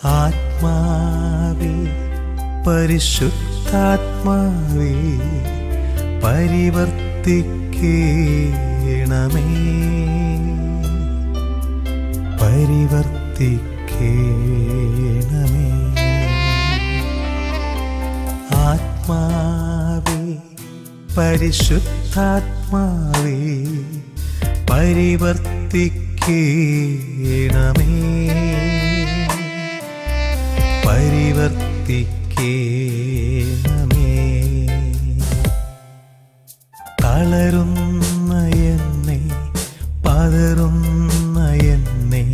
ആത്മാവേ പരിശുദ്ധാത്മാവേ പരിവർത്തിക്കേണമേ പരിവർത്തിക്കേണമേ ആത്മാവേ പരിശുദ്ധാത്മാവേ പരിവർത്തിക്കേണമേ പരിവർത്തിക്കേണമേ തളരുന്ന എന്നെ പതറുന്ന എന്നെ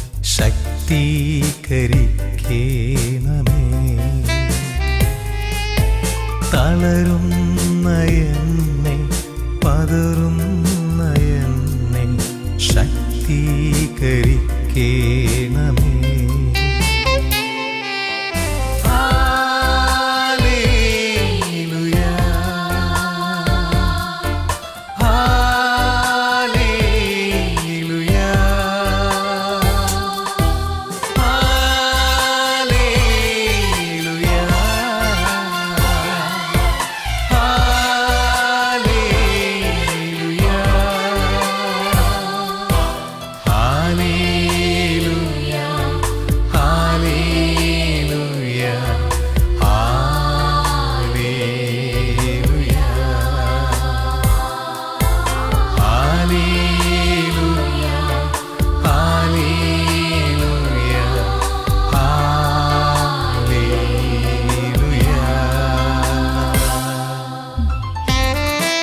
ശക്തീകരിക്കേണമേ തളരുന്ന എന്നെ പതറുന്ന എന്നെ ശക്തീകരിക്കേണമേ hallelujah hallelujah hallelujah hallelujah hallelujah hallelujah hallelujah hallelujah hallelujah hallelujah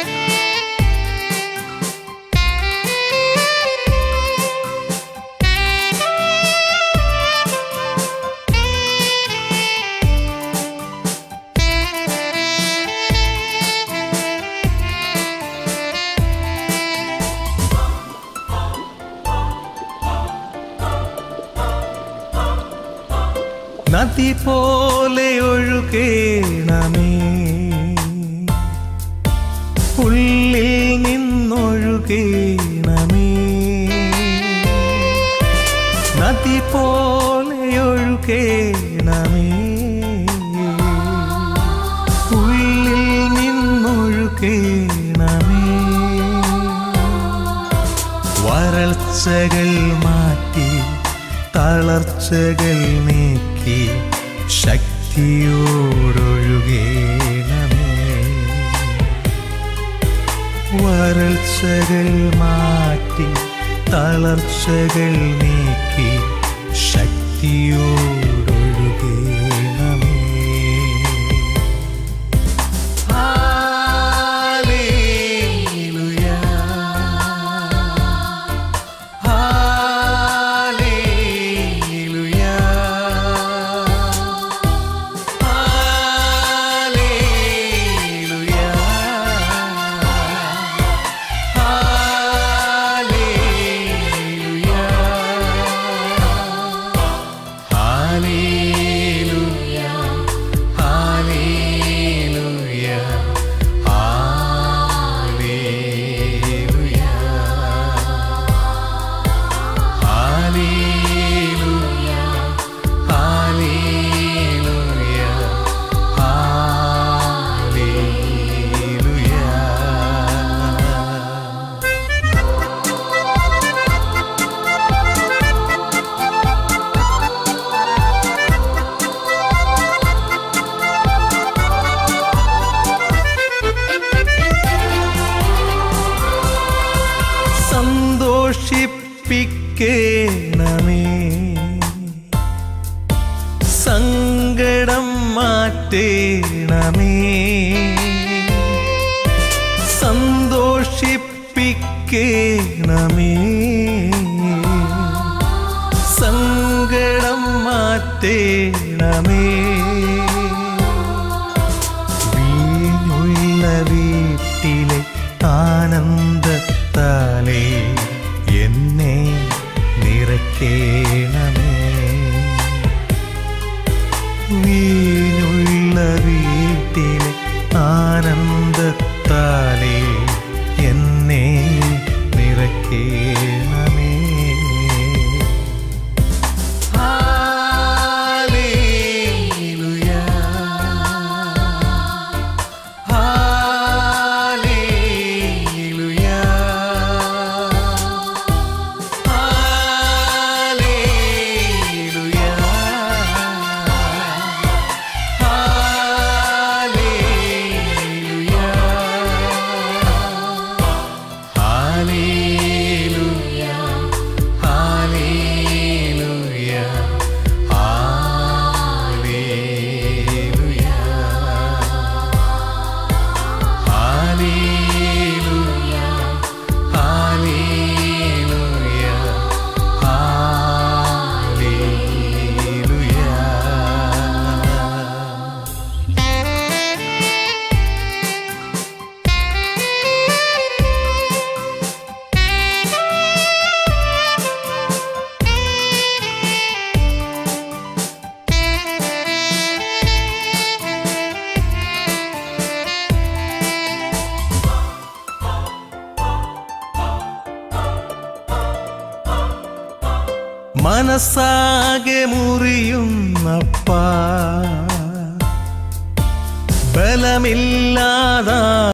നദി പോലെ ഒഴുകേണമേ ഉള്ളിൽ നിന്നൊഴുകേണമേ നദി പോലെ ഒഴുകേണമേ ഉള്ളിൽ നിന്നൊഴുകേണമേ വരൾച്ചകൾ മാറ്റി തളർച്ചകൾ നീക്കി ശക്തിയോടൊഴുകേണമേ വരൾച്ചകൾ മാറ്റി തളർച്ചകൾ നീക്കി ശക്തിയോടൊഴുകേണമേ hallelujah hallelujah hallelujah hallelujah hallelujah hallelujah hallelujah hallelujah hallelujah സന്തോഷിപ്പിക്കേണമേ സങ്കടം മാറ്റേണമേ സന്തോഷിപ്പിക്കേണമേ സങ്കടം മാറ്റേണമേ വീഞ്ഞുള്ള വീട്ടിലെ ആനന്ദത്താലേ എന്നെ നിറയ്ക്കേണമേ വീഞ്ഞുള്ള വീട്ടിലെ ആനന്ദത്താലേ എന്നെ നിറയ്ക്കേണമേ മനസ്സാകെ മുറിയുന്നപ്പാ ബലമില്ലാതാ